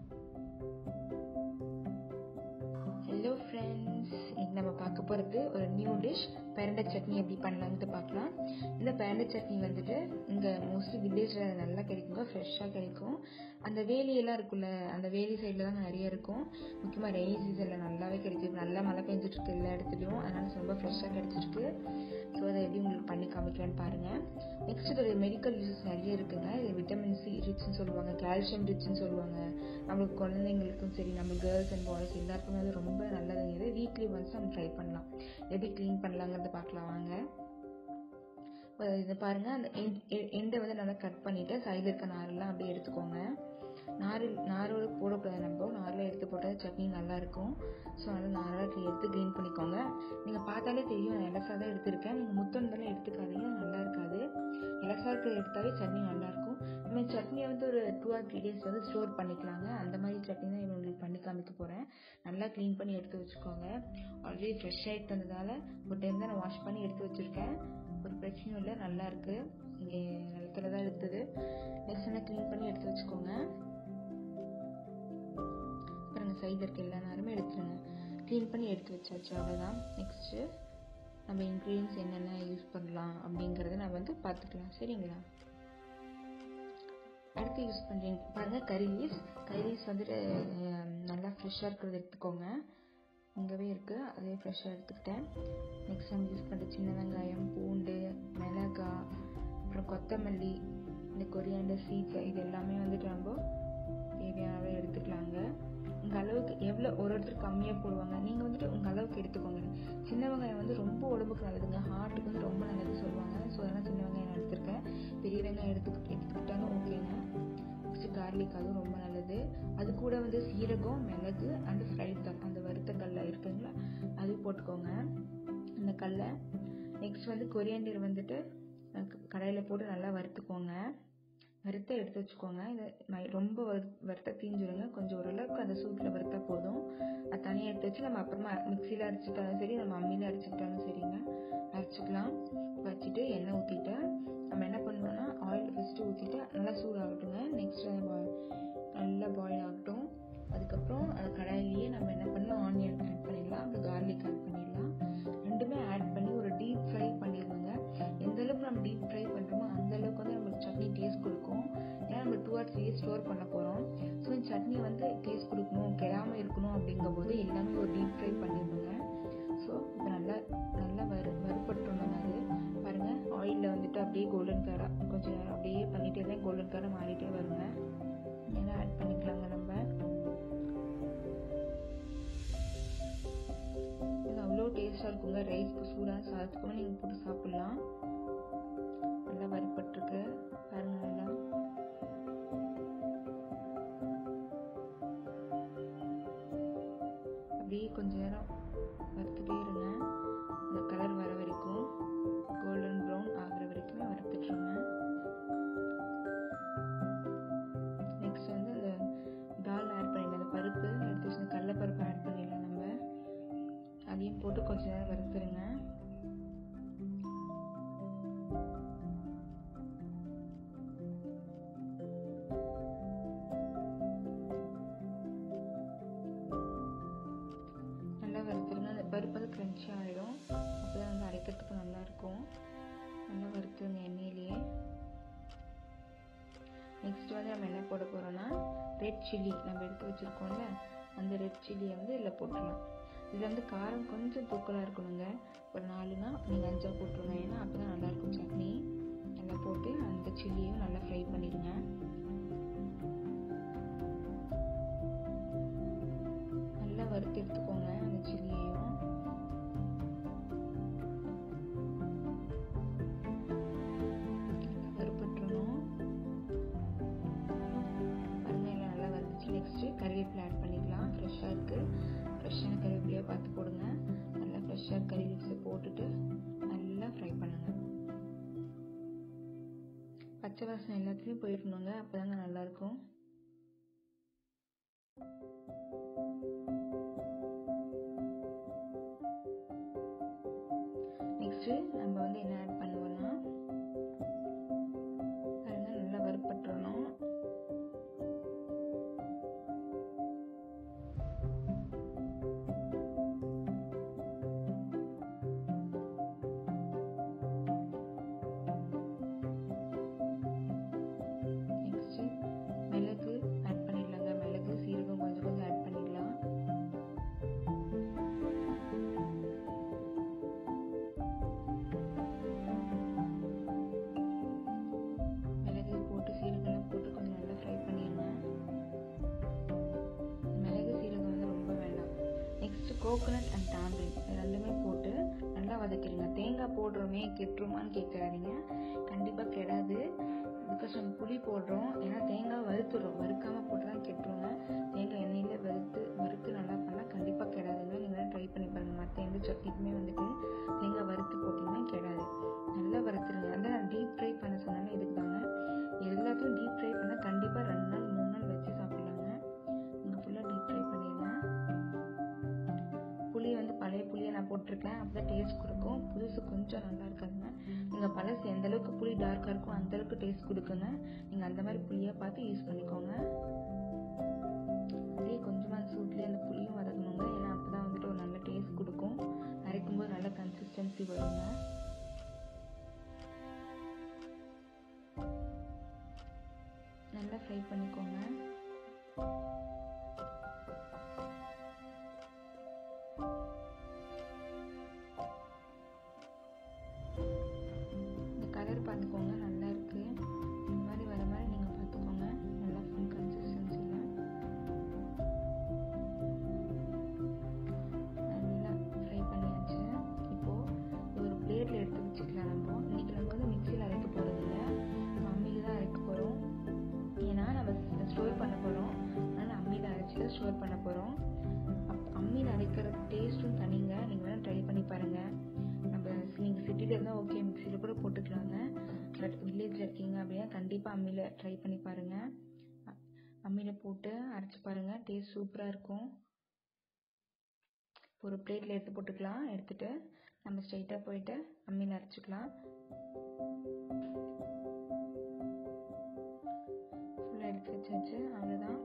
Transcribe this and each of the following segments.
hello friends இன்னைக்கு நம்ம பார்க்க போகிறது ஒரு நியூ டிஷ் பெரண்டை சட்னி எப்படி பண்ணலான்ட்டு பார்க்கலாம் இந்த பெரண்டை சட்னி வந்துட்டு இங்கே மோஸ்ட்லி வில்லேஜில் நல்லா கிடைக்குங்க ஃப்ரெஷ்ஷாக கிடைக்கும் அந்த வேலியெல்லாம் இருக்குல்ல அந்த வேலி சைடில் தான் நிறைய இருக்கும் முக்கியமாக ரெயின் சீசனில் நல்லாவே கிடைக்கும் நல்லா மழை பெஞ்சிட்ருக்கு எல்லா இடத்துலையும் அதனால் ரொம்ப ஃப்ரெஷ்ஷாக கிடைச்சிருக்கு ஸோ அதை எப்படி உங்களுக்கு பண்ணி காமிக்கலான்னு பாருங்கள் நெக்ஸ்ட் இதோட மெடிக்கல் யூசஸ் நிறைய இருக்குங்க இது விட்டமின் சி ரிச்னு சொல்லுவாங்க கால்சியம் ரிச்னு சொல்லுவாங்க நம்மளுக்கு குழந்தைங்களுக்கும் சரி நம்ம கேர்ள்ஸ் அண்ட் பாய்ஸ் எல்லாருக்குமே அது ரொம்ப நல்லதுங்க இது வீக்லி ஒன்ஸ் நம்ம ட்ரை பண்ணலாம் எப்படி க்ளீன் பண்ணலாங்கிறத பார்க்கலாம் வாங்க இதை பாருங்கள் அந்த எண்டை வந்து நல்லா கட் பண்ணிவிட்டு சைடில் இருக்க நாரெல்லாம் அப்படியே எடுத்துக்கோங்க நார் நாரோட போடக்கூடாது நம்ம நாரில் எடுத்து போட்டால் சட்னி நல்லாயிருக்கும் ஸோ அதனால் நாராக எடுத்து க்ளீன் பண்ணிக்கோங்க நீங்கள் பார்த்தாலே தெரியும் நான் இலசா தான் எடுத்திருக்கேன் நீங்கள் முத்தந்தெல்லாம் எடுத்துக்காதீங்க நல்லா இருக்காது இலசா இருக்கிற எடுத்தாலே சட்னி நல்லாயிருக்கும் நம்ம சட்னியை வந்து ஒரு டூ ஆர் த்ரீ டேஸ் வந்து ஸ்டோர் பண்ணிக்கலாங்க அந்த மாதிரி சட்னி தான் உங்களுக்கு பண்ணி காமிக்க போகிறேன் நல்லா க்ளீன் பண்ணி எடுத்து வச்சுக்கோங்க ஆல்ரெடி ஃப்ரெஷ் ஆகிட்டு வந்ததால் ஒரு டைம் தான் நான் வாஷ் பண்ணி எடுத்து வச்சுருக்கேன் ஒரு பிரச்சனையும் இல்லை நல்லா இருக்குது இங்கே நிலத்துல தான் இருக்குது நெக்ஸ்ட் என்ன க்ளீன் பண்ணி எடுத்து வச்சுக்கோங்க பாருங்க சைடில் இருக்க எல்லா நேரமே எடுத்துருங்க க்ளீன் பண்ணி எடுத்து வச்சாச்சு அவ்வளோதான் நெக்ஸ்ட்டு நம்ம இன்க்ரீடியன்ஸ் என்னென்ன யூஸ் பண்ணலாம் அப்படிங்கிறத நான் வந்து பார்த்துக்கலாம் சரிங்களா அடுத்து யூஸ் பண்ணுறீங்க பாருங்கள் கறி லீஸ் கறி லீஸ் வந்துட்டு நல்லா ஃப்ரெஷ்ஷாக இருக்கிறது எடுத்துக்கோங்க இங்கேவே இருக்குது அதே ஃப்ரெஷ்ஷாக எடுத்துக்கிட்டேன் நெக்ஸ்ட் நம்ம யூஸ் பண்ணுற சின்ன வெங்காயம் பூண்டு மிளகாய் அப்புறம் கொத்தமல்லி இந்த கொரியாண்டர் சீட்ஸ் இது எல்லாமே வந்துட்டு நம்ம தேவையானவை எடுத்துக்கலாங்க உங்கள் அளவுக்கு எவ்வளோ ஒரு ஒருத்தர் கம்மியாக போடுவாங்க நீங்கள் வந்துட்டு உங்கள் அளவுக்கு எடுத்துக்கோங்க சின்ன வெங்காயம் வந்து ரொம்ப உடம்புக்கு நல்லதுங்க ஹார்ட்டுக்கு வந்து ரொம்ப நல்லது சொல்லுவாங்க ஸோ அதனால் சின்ன வெங்காயம் நான் எடுத்திருக்கேன் பெரிய வெங்காயம் எடுத்துக்கிட்டு எடுத்துக்கிட்டாலும் ஓகேங்க நெக்ஸ்ட்டு கார்லிக் அதுவும் ரொம்ப நல்லது அது கூட வந்து சீரகம் மிளகு அண்ட் ஃப்ரைட் தான் அந்த வறுத்த கல்லை இருக்குங்களா அது போட்டுக்கோங்க அந்த கல்லை நெக்ஸ்ட் வந்து கொரியாண்டர் வந்துட்டு கடையில் போட்டு நல்லா வறுத்துக்கோங்க வறுத்த எடுத்து வச்சுக்கோங்க இது ரொம்ப வறுத்த தீஞ்சிருங்க கொஞ்சம் ஓரளவுக்கு அந்த சூட்டில் வறுத்தா போதும் அது தனியாக எடுத்து வச்சு நம்ம அப்புறமா மிக்சியில் அரைச்சிட்டாலும் சரி நம்ம அம்மியில் அரைச்சிக்கிட்டாலும் சரிங்க அரைச்சிக்கலாம் வச்சுட்டு எண்ணெய் ஊற்றிட்டு நம்ம என்ன பண்ணணும்னா ஆயில் ஃபஸ்ட்டு ஊற்றிட்டு நல்லா சூடாகட்டுங்க நெக்ஸ்ட் நல்லா பாயில் ஆகட்டும் அதுக்கப்புறம் அந்த கடாயிலேயே நம்ம என்ன பண்ணலாம் ஆனியன் ஆட் பண்ணிடலாம் அப்புறம் கார்லிக் ஆட் பண்ணிடலாம் ரெண்டுமே ஆட் பண்ணி ஒரு டீப் ஃப்ரை பண்ணிடணுங்க எந்த அளவுக்கு நம்ம டீப் ஃப்ரை பண்ணுறோமோ அந்த அளவுக்கு வந்து நம்மளுக்கு சட்னி டேஸ்ட் கொடுக்கும் ஏன்னா நம்ம டூ ஆர் த்ரீ ஸ்டோர் பண்ண போகிறோம் ஸோ இந்த சட்னி வந்து டேஸ்ட் கொடுக்கணும் கெடாமல் இருக்கணும் அப்படிங்கும்போது எல்லாமே ஒரு டீப் ஃப்ரை பண்ணிடணுங்க ஸோ இப்போ நல்லா நல்லா வறு வறுபட்டுணும் அது பாருங்கள் ஆயிலில் வந்துட்டு அப்படியே கோல்டன் கலராக கொஞ்சம் நேரம் அப்படியே பண்ணிகிட்டே தான் கோல்டன் கலராக மாறிட்டே வருங்க ஏன்னா ஆட் பண்ணிக்கலாங்க நம்ம இது அவ்வளோ டேஸ்ட்டாக இருக்குங்க ரைஸ்க்கு சூடாக சாதத்துக்கும் நீங்கள் போட்டு சாப்பிட்லாம் நல்லா வறுப்பட்டுருக்கு பாருங்க நல்லா அப்படியே கொஞ்ச நேரம் வறுத்துட்டே இருங்க அந்த கலர் வர வரைக்கும் கோல்டன் ப்ரௌன் ஆகிற வரைக்குமே வறுத்துட்ருங்க நெக்ஸ்ட் வந்து அந்த தால் ஆட் பண்ணிடலாம் அந்த பருப்பு எடுத்து வச்சு கடலைப்பருப்பு ஆட் பண்ணிடலாம் நம்ம அதையும் போட்டு கொஞ்ச நேரம் வறுத்துருங்க நல்லா வறுத்துருங்க அந்த பருப்பு வந்து க்ரன்ச்சியாக ஆகிடும் அப்போ தான் வந்து அரைக்கிறதுக்கு நல்லாயிருக்கும் நல்லா வறுத்துருங்க எண்ணெயிலேயே நெக்ஸ்ட் வந்து நம்ம என்ன போட போகிறோம்னா ரெட் சில்லி நம்ம எடுத்து வச்சுருக்கோம்ல அந்த ரெட் சில்லியை வந்து இதில் போட்டுடலாம் இதில் வந்து காரம் கொஞ்சம் தூக்கலாக இருக்கணுங்க ஒரு நாலுனா நீங்கள் அஞ்சாக போட்டுருங்க ஏன்னா அப்போ தான் நல்லாயிருக்கும் சட்னி நல்லா போட்டு அந்த சில்லியும் நல்லா ஃப்ரை பண்ணிடுங்க நல்லா வறுத்து எடுத்துக்கோங்க அந்த சில்லியையும் வறுப்பட்டுறணும் பாருங்க எல்லாம் நல்லா வறுத்துச்சு நெக்ஸ்ட்டு கருவேப்பிலை ஆட் பண்ணிக்கலாம் ஃப்ரெஷ்ஷாக இருக்குது ஃப்ரெஷ்ஷான கருவேப்பிலையாக பார்த்து போடுங்க நல்லா ஃப்ரெஷ்ஷாக கறி லீவ்ஸை போட்டுட்டு நல்லா ஃப்ரை பண்ணுங்கள் பச்சை வாசனை எல்லாத்துலேயும் போயிடணுங்க அப்போ தாங்க நல்லாயிருக்கும் நெக்ஸ்ட்டு நம்ம வந்து என்ன ஆட் பண்ணுவோம்னா பாருங்க நல்லா வறுப்பட்டுறணும் கோகோனட் அண்ட் டாம்பின் ரெண்டுமே போட்டு நல்லா வதக்கிடுங்க தேங்காய் போடுறோமே கெட்டுருமான்னு கேட்காதீங்க கண்டிப்பாக கெடாது பிகாஸ் நம்ம புளி போடுறோம் ஏன்னா தேங்காய் வறுத்துடும் வறுக்காமல் போட்டு தான் கெட்டுருங்க தேங்காய் எண்ணெயில் வறுத்து வறுத்து நல்லா பண்ணால் கண்டிப்பாக கெடாதுங்க நீங்கள் ட்ரை பண்ணி பாருங்கள் மற்ற எந்த சட்னிக்குமே வந்துட்டு தேங்காய் வறுத்து போட்டிங்கன்னா கெடாது நல்லா வறுத்துருங்க அதான் நான் டீப் ஃப்ரை பண்ண சொன்னாலும் இதுக்கு தாங்க எல்லாத்தையும் டீப் ஃப்ரை பண்ணால் கண்டிப்பாக ரெண்டு நாள் மூணு நாள் வச்சு சாப்பிட்லாங்க நீங்கள் ஃபுல்லாக டீப் ஃப்ரை பண்ணிடுங்க புளி வந்து பழைய புளியை நான் போட்டிருக்கேன் அப்போ தான் டேஸ்ட் கொடுக்கும் புதுசு கொஞ்சம் நல்லா இருக்காதுங்க நீங்கள் பழசு எந்த அளவுக்கு புளி டார்க்காக இருக்கும் அந்த அளவுக்கு டேஸ்ட் கொடுக்குங்க நீங்கள் அந்த மாதிரி புளியாக பார்த்து யூஸ் பண்ணிக்கோங்க அப்படியே கொஞ்சமாக சூட்லேயே அந்த புளியும் வதக்கணுங்க ஏன்னா அப்போ தான் வந்துட்டு ஒரு நல்ல டேஸ்ட் கொடுக்கும் அரைக்கும்போது நல்ல கன்சிஸ்டன்சி வருங்க நல்லா ஃப்ரை பண்ணிக்கோங்க இந்த கலர் பார்த்துக்கோங்க நல்லா இருக்கு இந்த மாதிரி வர மாதிரி நீங்கள் பார்த்துக்கோங்க நல்லா ஃபுல் கன்சிஸ்டன்சியில் நல்லா ஃப்ரை பண்ணியாச்சு இப்போது ஒரு பிளேட்டில் எடுத்து வச்சுக்கலாம் நம்ம இன்றைக்கி நம்ம வந்து மிக்சியில் அரைக்க போகிறதில்ல அம்மியில் தான் அரைக்க போகிறோம் ஏன்னா நம்ம ஸ்டோர் பண்ண போகிறோம் அதனால் அம்மியில் அரைச்சி தான் ஸ்டோர் பண்ண போகிறோம் அப் அம்மியில் அரைக்கிற டேஸ்ட்டும் தனிங்க நீங்கள் வேணால் ட்ரை பண்ணி பாருங்கள் நம்ம நீங்கள் சிட்டியில் இருந்தால் ஓகே மிக்சியில் கூட போட்டுக்கலாங்க பட் வில்லேஜில் இருக்கீங்க அப்படின்னா கண்டிப்பாக அம்மியில் ட்ரை பண்ணி பாருங்கள் அம்மியில் போட்டு அரைச்சி பாருங்கள் டேஸ்ட் சூப்பராக இருக்கும் ஒரு பிளேட்டில் எடுத்து போட்டுக்கலாம் எடுத்துகிட்டு நம்ம ஸ்ட்ரைட்டாக போயிட்டு அம்மியில் அரைச்சிக்கலாம் ஃபுல்லாக எடுத்து வச்சாச்சு அவ்வளோதான்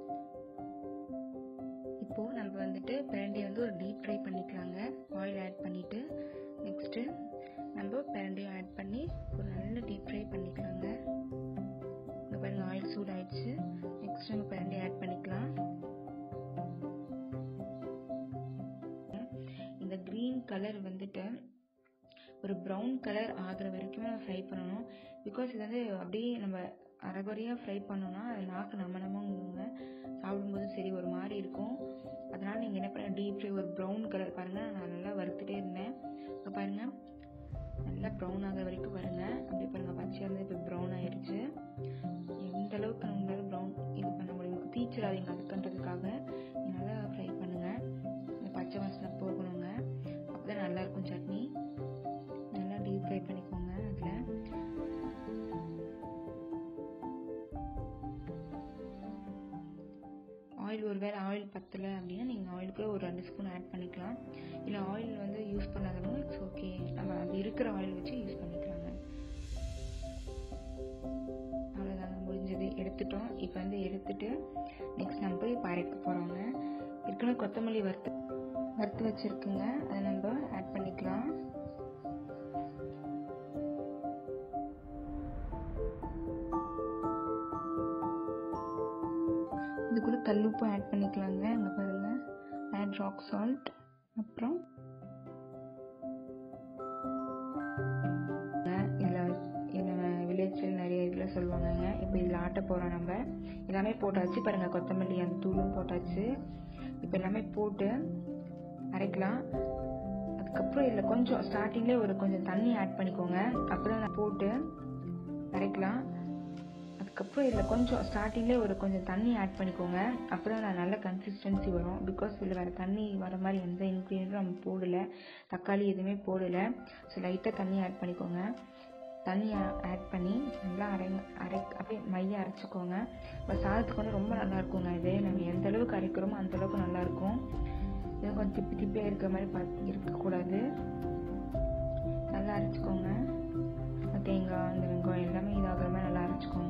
இப்போது நம்ம வந்துட்டு பிரண்டையை வந்து ஒரு டீப் ஃப்ரை பண்ணிக்கலாங்க ஆயில் ஆட் பண்ணிவிட்டு நெக்ஸ்ட்டு நம்ம பிரண்டையும் ஆட் பண்ணி ஒரு நல்ல டீப் ஃப்ரை பண்ணிக்கலாங்க இங்கே பாருங்கள் ஆயில் சூடாயிடுச்சு நெக்ஸ்ட் நம்ம பிரண்டையை ஆட் பண்ணிக்கலாம் இந்த க்ரீன் கலர் வந்துட்டு ஒரு ப்ரௌன் கலர் ஆகிற வரைக்கும் நம்ம ஃப்ரை பண்ணணும் பிகாஸ் இது வந்து அப்படியே நம்ம அரைகுறையாக ஃப்ரை பண்ணோன்னா அது நாக்கு நம்ம நம்மங்க சாப்பிடும்போது சரி ஒரு மாதிரி இருக்கும் அதனால் நீங்கள் என்ன பண்ண டீப் ஃப்ரை ஒரு ப்ரௌன் கலர் பாருங்கள் நான் நல்லா வறுத்துட்டே இருந்தேன் இப்போ பாருங்கள் நல்லா ப்ரௌன் ஆகிற வரைக்கும் வருங்க அப்படி பாருங்கள் பச்சையாக இருந்து இப்போ ப்ரௌன் ஆயிடுச்சு எந்த அளவுக்கு நம்மளால ப்ரௌன் இது பண்ண முடியும் தீச்சிடாதீங்க அதுக்குன்றதுக்காக நல்லா ஃப்ரை பண்ணுங்கள் இந்த பச்சை வாசனை போகணுங்க அப்போ தான் நல்லாயிருக்கும் சட்னி நல்லா டீப் ஃப்ரை பண்ணிக்கோங்க அதில் ஆயில் ஒரு வேளை ஆயில் பத்தலை அப்படின்னா நீங்கள் ஆயிலுக்கு ஒரு ரெண்டு ஸ்பூன் ஆட் பண்ணிக்கலாம் இல்லை ஆயில் வந்து யூஸ் பண்ணாதவங்க இட்ஸ் ஓகே நம்ம அது இருக்கிற ஆயில் வச்சு யூஸ் பண்ணிக்கலாங்க அவ்வளோதாங்க முடிஞ்சது எடுத்துட்டோம் இப்போ வந்து எடுத்துட்டு நெக்ஸ்ட் நம்ம போய் இப்போ அரைக்க போகிறோங்க ஏற்கனவே கொத்தமல்லி வறுத்து வறுத்து வச்சுருக்குங்க அதை நம்ம ஆட் பண்ணிக்கலாம் இது கூட கல்லுப்பு ஆட் பண்ணிக்கலாங்க அங்கே பாருங்க ஆட் ராக் சால்ட் அப்புறம் இதில் இதில் வில்லேஜில் நிறைய இதில் சொல்லுவாங்கங்க இப்போ இதில் ஆட்ட போகிறோம் நம்ம எல்லாமே போட்டாச்சு பாருங்கள் கொத்தமல்லி அந்த தூளும் போட்டாச்சு இப்போ எல்லாமே போட்டு அரைக்கலாம் அதுக்கப்புறம் இதில் கொஞ்சம் ஸ்டார்டிங்லேயே ஒரு கொஞ்சம் தண்ணி ஆட் பண்ணிக்கோங்க அப்புறம் நான் போட்டு அரைக்கலாம் அதுக்கப்புறம் இதில் கொஞ்சம் ஸ்டார்டிங்லேயே ஒரு கொஞ்சம் தண்ணி ஆட் பண்ணிக்கோங்க அப்புறம் நான் நல்ல கன்சிஸ்டன்சி வரும் பிகாஸ் இதில் வேறு தண்ணி வர மாதிரி எந்த இன்க்ரீடியன்ட்டும் நம்ம போடலை தக்காளி எதுவுமே போடலை ஸோ லைட்டாக தண்ணி ஆட் பண்ணிக்கோங்க தண்ணி ஆட் பண்ணி நல்லா அரை அரை அப்படியே மைய அரைச்சிக்கோங்க இப்போ சாதத்துக்கு வந்து ரொம்ப நல்லா இருக்குங்க இது நம்ம எந்த அளவுக்கு அரைக்கிறோமோ அந்த அளவுக்கு நல்லாயிருக்கும் இது கொஞ்சம் திப்பி திப்பியாக இருக்கிற மாதிரி பார்த்து இருக்கக்கூடாது நல்லா அரைச்சிக்கோங்க தேங்காய் அந்த வெங்காயம் எல்லாமே இதாகிற மாதிரி நல்லா அரைச்சிக்கோங்க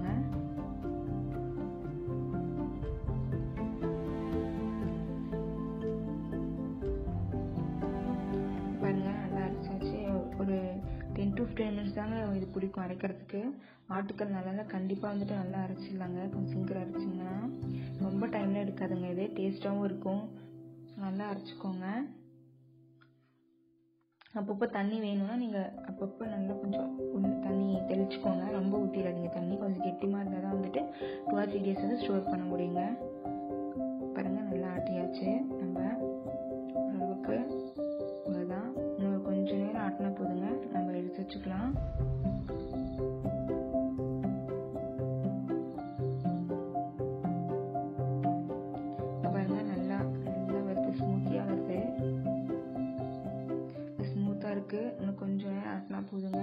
பாருங்க நல்லா அரைச்சாச்சு ஒரு டென் டு ஃபிஃப்டீன் மினிட்ஸ் தாங்க இது பிடிக்கும் அரைக்கிறதுக்கு ஆட்டுக்கல் நல்லா கண்டிப்பாக வந்துட்டு நல்லா அரைச்சிடலாங்க கொஞ்சம் சீக்கிரம் அரைச்சிங்கன்னா ரொம்ப டைம்லாம் எடுக்காதுங்க இது டேஸ்ட்டாகவும் இருக்கும் நல்லா அரைச்சிக்கோங்க அப்பப்போ தண்ணி வேணும்னா நீங்கள் அப்பப்போ நல்லா கொஞ்சம் உள்ள தண்ணி தெளிச்சுக்கோங்க ரொம்ப ஊற்றிடாதீங்க தண்ணி கொஞ்சம் கெட்டிமாக இருந்தால் தான் வந்துட்டு டூ ஆர் த்ரீ டேஸ் வந்து ஸ்டோர் பண்ண முடியுங்க பாருங்கள் நல்லா ஆட்டியாச்சு நம்ம இருக்குது அவ்வளோதான் இன்னும் கொஞ்ச நேரம் ஆட்டினா போதுங்க நம்ம எடுத்து வச்சுக்கலாம் பாருங்க நல்லா நல்லா வருது ஸ்மூத்தியாக வருது ஸ்மூத்தாக இருக்குது இன்னும் கொஞ்சம் நேரம் ஆட்டினா போதுங்க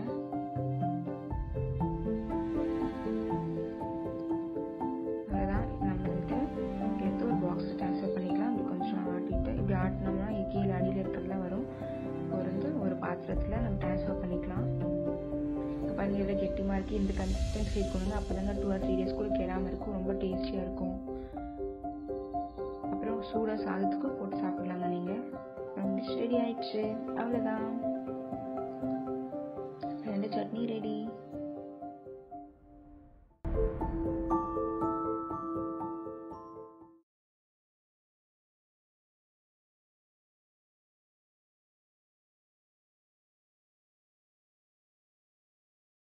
அவ்வளோதான் நம்ம வந்துட்டு எடுத்து ஒரு பாக்ஸ் ட்ரான்ஸ்ஃபர் பண்ணிக்கலாம் இப்படி கொஞ்சம் ஆட்டிட்டு இப்படி ஆட்டினோம்னா கீழே அடியில் இருக்கிறதுலாம் வரும் ஒரு வந்து ஒரு பாத்திரத்தில் நம்ம ட்ரான்ஸ்ஃபர் பண்ணிக்கலாம் இப்போ பன்னீரில் கெட்டிமாக இருக்குது இந்த கன்சிஸ்டன்சி இருக்கணுங்க அப்போ தாங்க டூ ஆர் த்ரீ டேஸ் கூட கெடாமல் இருக்கும் ரொம்ப டேஸ்டியாக இருக்கும் அப்புறம் சூடாக சாதத்துக்கு போட்டு சாப்பிட்லாங்க நீங்கள் டிஷ் ரெடி ஆயிடுச்சு அவ்வளோதான் ரெண்டு சட்னி ரெடி